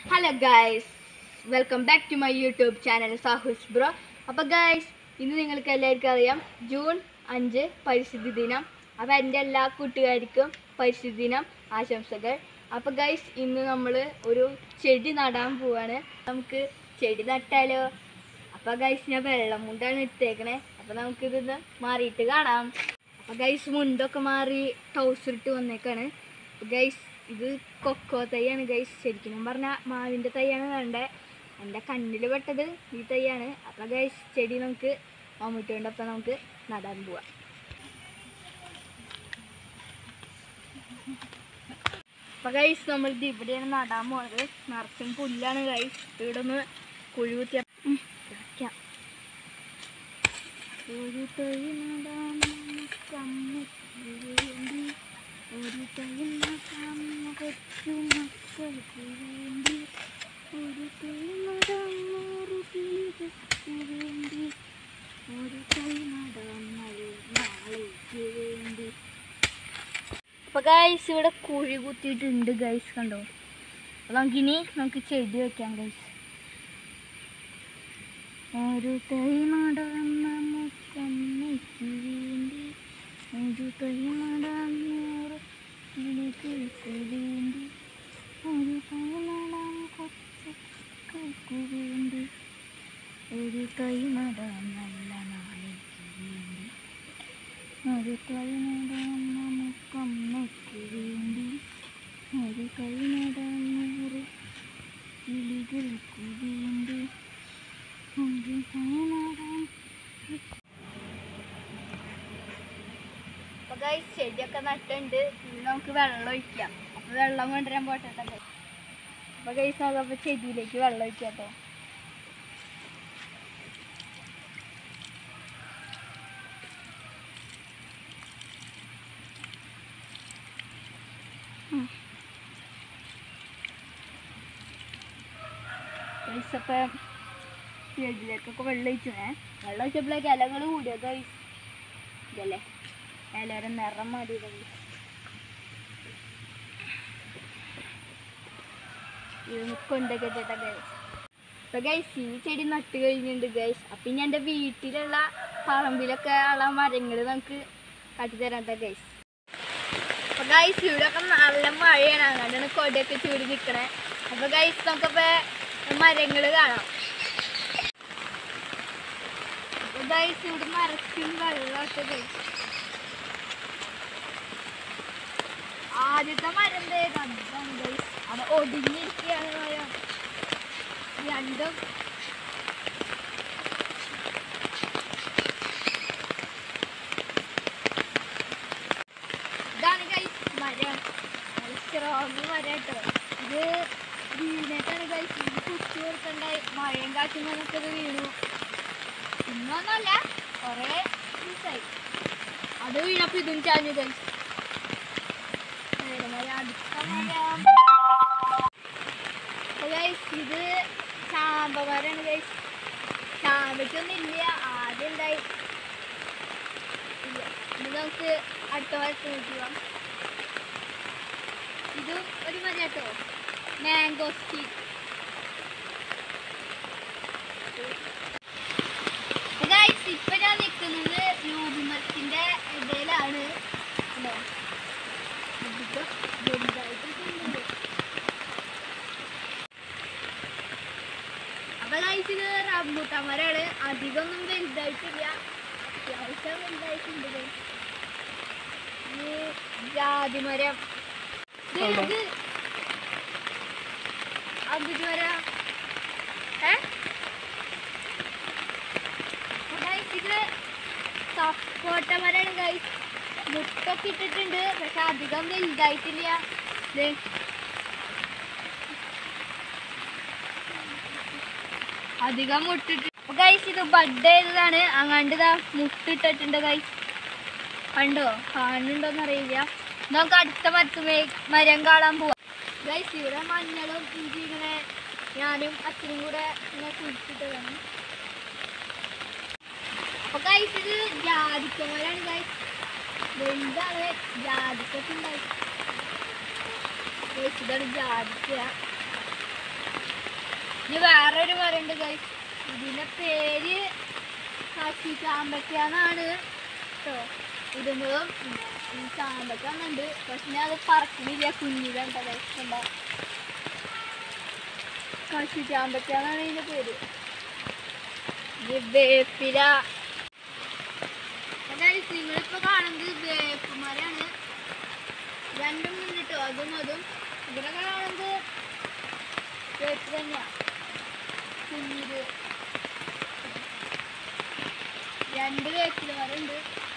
Hello guys welcome back to my YouTube channel Sahus bro അപ്പോൾ guys ഇന്ന് നിങ്ങൾക്ക് എല്ലാവർക്കും അറിയാം ജൂൺ അഞ്ച് പരിസ്ഥിതി ദിനം അപ്പോൾ എൻ്റെ എല്ലാ കൂട്ടുകാർക്കും പരിസ്ഥിതി ദിനം ആശംസകൾ അപ്പോൾ ഗായ്സ് ഇന്ന് നമ്മൾ ഒരു ചെടി നടാൻ പോവാണ് നമുക്ക് ചെടി നട്ടാലോ അപ്പോൾ ഗൈസ് ഞാൻ വെള്ളം മുണ്ടാണ് ഇട്ടേക്കണേ അപ്പോൾ നമുക്കിതൊന്ന് മാറിയിട്ട് കാണാം അപ്പോൾ ഗൈസ് മുണ്ടൊക്കെ മാറി ടൗസർ ഇട്ട് വന്നേക്കാണ് ഗൈസ് ഇത് കൊക്കോ തൈയാണ് ഗൈസ് ശരിക്കും പറഞ്ഞാൽ മാവിൻ്റെ തൈയാണ് വേണ്ടത് എൻ്റെ കണ്ണിൽ പെട്ടത് ഈ തൈയാണ് അപ്പോൾ ഗൈസ് ചെടി നമുക്ക് മമ്മൂട്ടിയുണ്ട് അപ്പോൾ നമുക്ക് നടാൻ പോവാം അപ്പോൾ ഗൈസ് നമ്മൾ ഇത് ഇവിടെയാണ് നടാൻ പോകുന്നത് നിറച്ചും പുല്ലാണ് ഗൈസ് ഇവിടെ ഒന്ന് കുഴി കുത്തിയ വെക്കാം ഒരു തൈ നടാം നമുക്ക് അമ്മയ്ക്ക് വേണ്ടി ഒരു തൈ നടാം കൊച്ചു മക്കൾക്ക് വേണ്ടി ഒരു തൈ നടാം നൂറ് കിളികൾക്ക് വേണ്ടി ഒരു തൈ നടാം നല്ല നാളേക്ക് വേണ്ടി അപ്പൊ ഗൈസ് ഇവിടെ കുഴി കുത്തിയിട്ടുണ്ട് ഗൈസ് കണ്ടോ അപ്പൊ നമുക്കിനി നമുക്ക് ചെടി വെക്കാം ഗൈസ് ഒരു തൈ നടാം നമുക്കമ്മയ്ക്ക് വേണ്ടി ഒരു തൈ നടാം നൂറ് കിളികൾക്ക് വേണ്ടി ഒരു തൈ നടാം കൊച്ചുകൾക്ക് വേണ്ടി ഒരു തൈ നടാം നല്ല നാളേക്ക് വേണ്ടി ഒരു കൈ നടാം നമുക്കമ്മയ്ക്ക് വേണ്ടി ഒരു കൈ നടാം നൂറ് കിളികൾക്ക് വേണ്ടി ഒരു കൈ നടാം അപ്പൊ ഗൈസ് ചെടിയൊക്കെ നട്ടുണ്ട് ഇനി നമുക്ക് വെള്ളം ഒഴിക്കാം അപ്പൊ വെള്ളം കൊണ്ടുവരാൻ പോട്ടെ കേട്ടോ അപ്പൊ ഗൈസ് അതപ്പോ ചെടിയിലേക്ക് വെള്ളം ഒഴിക്കാം കേട്ടോ ഗൈസ് അപ്പം ചെടിയിലേക്കൊക്കെ വെള്ളം ഒഴിച്ചേ വെള്ളം ഒഴിച്ചപ്പോഴേക്ക് ഇലകൾ കൂടിയ ഗൈസ് ഇതല്ലേ ഇലയുടെ നിറം മാറിയതുണ്ട് ഇത് കൊണ്ടൊക്കെ ചേട്ടാ ഗൈസ് അപ്പൊ ഗൈസ് ഈ ചെടി നട്ട് കഴിഞ്ഞിട്ടുണ്ട് ഗൈസ് അപ്പൊ ഇനി എൻ്റെ വീട്ടിലുള്ള പറമ്പിലൊക്കെ ഉള്ള മരങ്ങൾ നമുക്ക് കാട്ടിത്തരാം ഗൈസ് അപ്പൊ ഗൈസ് ഇവിടെയൊക്കെ നല്ല മഴയാണ് അങ്ങനെയാണ് കൊടിയൊക്കെ ചൂടി നിൽക്കണേ അപ്പൊ ഗൈസ് നമുക്കപ്പോ മരങ്ങൾ കാണാം അപ്പൊ ഗൈസ് ഇവിടെ മരക്കും വെള്ളമൊക്കെ ഗൈസ് ആദ്യത്തെ മരം ദേ രണ്ടാണ് ഗൈസ് അത് ഒടിഞ്ഞിരിക്കുകയാണ് മരം രണ്ടും ഇതാണ് ഗൈസ് മരം നല്ല സ്ട്രോങ് മരം കേട്ടോ ഇത് വീണിട്ടാണ് ഗൈസ് ഇത് കുത്തി കൊടുക്കണ്ടായി മഴയും കാറ്റും വന്നൊക്കെ ഇത് വീണു ഇന്നൊന്നല്ല കുറേ ദിവസമായി അത് വീണപ്പോൾ ഇതും ചാഞ്ഞു ഗൈസ് അടുത്ത മരം ഗൈസ് ഇത് ചാമ്പ മരമാണ് ഗൈസ് ചാമ്പയ്ക്കൊന്നും ഇല്ല ആദ്യം ഉണ്ടായി ഇല്ല ഇനി നമുക്ക് അടുത്ത മരത്തിൽ നോക്കിവാം ഇതും ഒരു മരം കേട്ടോ മാംഗോസ്റ്റി ഗൈസ് ഇപ്പൊ ഞാൻ നിൽക്കുന്നത് രൂപിമരത്തിന്റെ ഇടയിലാണ് കണ്ടോ? ഇതിപ്പോ വലുതായിട്ട് നിൽക്കുന്നുണ്ട്. അപ്പൊ ഗൈസ് ഇത് റംബൂട്ടാൻ മരമാണ് അധികമൊന്നും വലുതായിട്ടില്ല അത്യാവശ്യം വലുതായിട്ടുണ്ട് guys. ഇനി ജാതി മരം ഇത് ഇത് അമ്പത് മരം ഏ അപ്പൊ guys ഇത് സപ്പോട്ട മരമാണ് ഗൈസ് മുട്ടൊക്കെ ഇട്ടിട്ടുണ്ട് പക്ഷെ അധികം വലുതായിട്ടില്ല ദേ. അധികം മുട്ടിട്ട് അപ്പൊ ഗൈസ് ഇത് ബഡ് ചെയ്തതാണ് അങ്ങാണ്ട് ഇതാ മുട്ടിട്ടിട്ടുണ്ട് ഗൈസ് കണ്ടോ കാണുന്നുണ്ടോന്ന് അറിയില്ല നമുക്ക് അടുത്ത മരത്തുമേ മരം കാണാൻ പോവാം ഗൈസ് ഇവിടെ മഞ്ഞളും ഇഞ്ചി ഇങ്ങനെ ഞാനും അച്ഛനും കൂടെ ഇങ്ങനെ കുഴിച്ചിട്ടതാണ് അപ്പൊ ഗൈസ് ഇത് ജാതിക്കമരാണ് ഗൈസ് വലുതാണ് ജാതിക്കൊക്കെ ഉണ്ടായി ഗൈസ് ഇതാണ് ജാതിക്ക ഇനി വേറൊരു മരമുണ്ട് ഗൈസ് ഇതിന്റെ പേര് കാശി ചാമ്പക്കാന്നാണ് കേട്ടോ ഇടുന്നതും ഈ ചാമ്പക്ക എന്നുണ്ട് പക്ഷെ ഞാൻ അത് പറക്കണില്ല കുഞ്ഞിലുണ്ടോ ഗൈസ് കണ്ടോ കാശി ചാമ്പക്കാന്നാണ് ഇതിന്റെ പേര് ഇത് വേപ്പില ഗൈസ് നിങ്ങളിപ്പോ കാണുന്നത് വേപ്പുമരാണ് രണ്ടും ഉണ്ട് കേട്ടോ അതും അതും ഇവിടെ കാണുന്നത് വേപ്പ് തന്നെയാ കുഞ്ഞിത് രണ്ട് വേപ്പില മരമുണ്ട്